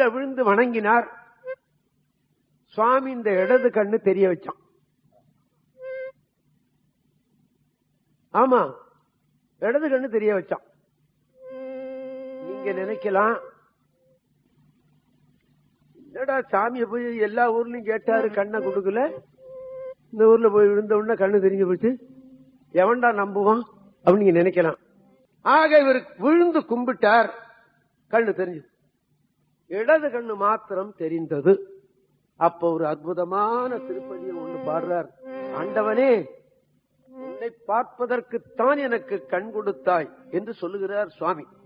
கீழே விழுந்து வணங்கினார் சுவாமி இந்த இடது கண்ணு தெரிய வச்சான் ஆமா இடது கண்ணு தெரிய வச்சான் நீங்க நினைக்கலாம் என்னடா சாமியை போய் எல்லா ஊர்லயும் கேட்டாரு கண்ணை கொடுக்கல இந்த ஊர்ல போய் விழுந்த உடனே கண்ணு தெரிஞ்சு போச்சு எவன்டா நம்புவான் அப்படின்னு நீங்க நினைக்கலாம் ஆக இவர் விழுந்து கும்பிட்டார் கண்ணு தெரிஞ்சு இடது கண்ணு மாத்திரம் தெரிந்தது அப்ப ஒரு அற்புதமான திருப்பதியை ஒண்ணு பாடுறார் ஆண்டவனே உன்னை பார்ப்பதற்குத்தான் எனக்கு கண் கொடுத்தாய் என்று சொல்லுகிறார் சுவாமி